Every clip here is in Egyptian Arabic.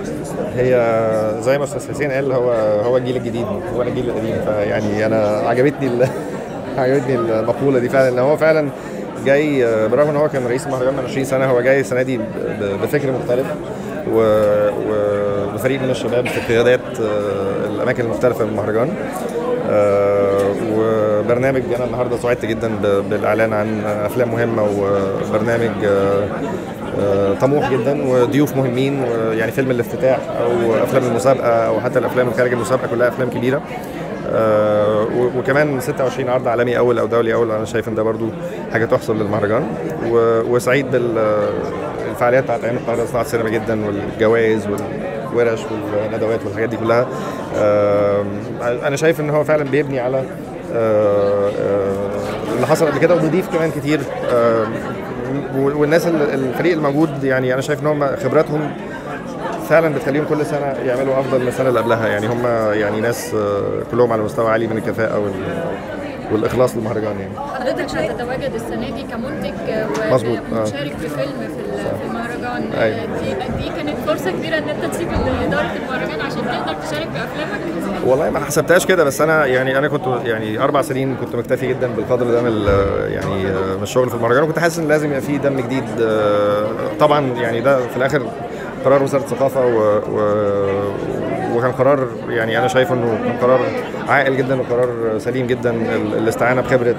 هي زي ما استاذ حسين قال هو هو الجيل الجديد وانا الجيل القديم فيعني انا عجبتني ال... عجبتني المقوله دي فعلا ان هو فعلا جاي برغم ان هو كان رئيس المهرجان من 20 سنه هو جاي السنه دي ب- بفكر مختلف و- وبفريق من الشباب في قيادات آه، الاماكن المختلفه من المهرجان آه، وبرنامج انا النهارده سعدت جدا ب- بالاعلان عن افلام مهمه وبرنامج آه، آه، طموح جدا وضيوف مهمين ويعني فيلم الافتتاح او افلام المسابقه او حتى الافلام اللي خارج المسابقه كلها افلام كبيره آه، و- وكمان 26 عرض عالمي اول او دولي اول انا شايف ان ده برضو حاجه تحسب للمهرجان و- وسعيد بالفعاليات بتاعت ايام القاهره صناعه السينما جدا والجوائز والورش والندوات والحاجات دي كلها آه، انا شايف ان هو فعلا بيبني على آه، آه، اللي حصل قبل كده وبيضيف كمان كتير آه، والناس ال- الفريق الموجود يعني انا شايف ان هم خبراتهم فعلا بتخليهم كل سنه يعملوا افضل من السنه اللي قبلها يعني هم يعني ناس آه، كلهم على مستوى عالي من الكفاءه وال- والاخلاص للمهرجان يعني حضرتك هتتواجد السنه دي كمنتج مظبوط، آه. ومشارك في فيلم في ال- في المهرجان أيوة. دي دي كانت فرصه كبيره ان انت تسيب اداره المهرجان عشان تقدر تشارك بافلامك والله ما حسبتهاش كده بس انا يعني انا كنت يعني اربع سنين كنت مكتفي جدا بالقدر ده من ال- يعني آه، من الشغل في المهرجان وكنت حاسس ان لازم يبقى فيه دم جديد آه، طبعا يعني ده في الاخر قرار وزاره الثقافه و, و وكان قرار يعني انا شايفه انه كان قرار عاقل جدا وقرار سليم جدا ال- الاستعانه بخبره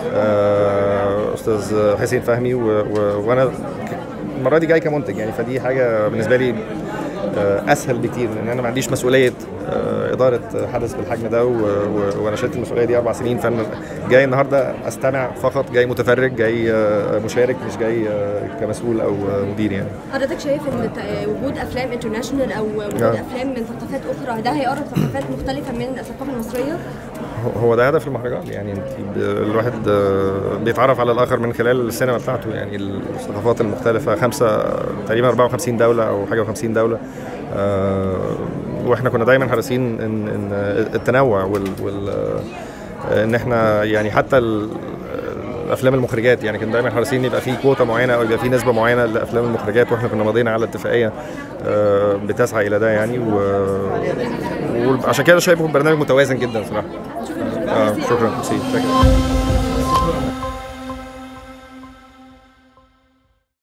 آه، استاذ حسين فهمي و- و- وانا ك- المره دي جاي كمنتج يعني فدي حاجه بالنسبه لي آه، اسهل بكتير لان انا ما عنديش مسؤوليه آه، اداره حدث بالحجم ده و- و- وانا شلت المسؤوليه دي اربع سنين فانا جاي النهارده استمع فقط جاي متفرج جاي آه، مشارك مش جاي آه، كمسؤول او آه، مدير يعني حضرتك شايف ان ت- وجود افلام انترناشونال او وجود آه. افلام من ثقافات اخرى ده هيقرب ثقافات مختلفه من الثقافه المصريه هو- هو ده هدف المهرجان يعني انت ب- الواحد آه، بيتعرف على الاخر من خلال السينما بتاعته يعني الثقافات المختلفه خمسه تقريبا 54 دوله او حاجه و50 دوله آه، واحنا كنا دايما حريصين ان ان التنوع وال, وال آه، ان احنا يعني حتى ال- الافلام المخرجات يعني كنا دايما حريصين يبقى في كوتا معينه او يبقى في نسبه معينه لافلام المخرجات واحنا كنا ماضيين على اتفاقيه آه، بتسعى الى ده يعني و- وعشان كده شايفه برنامج متوازن جدا صراحه آه، شكرا ميرسي. شكرا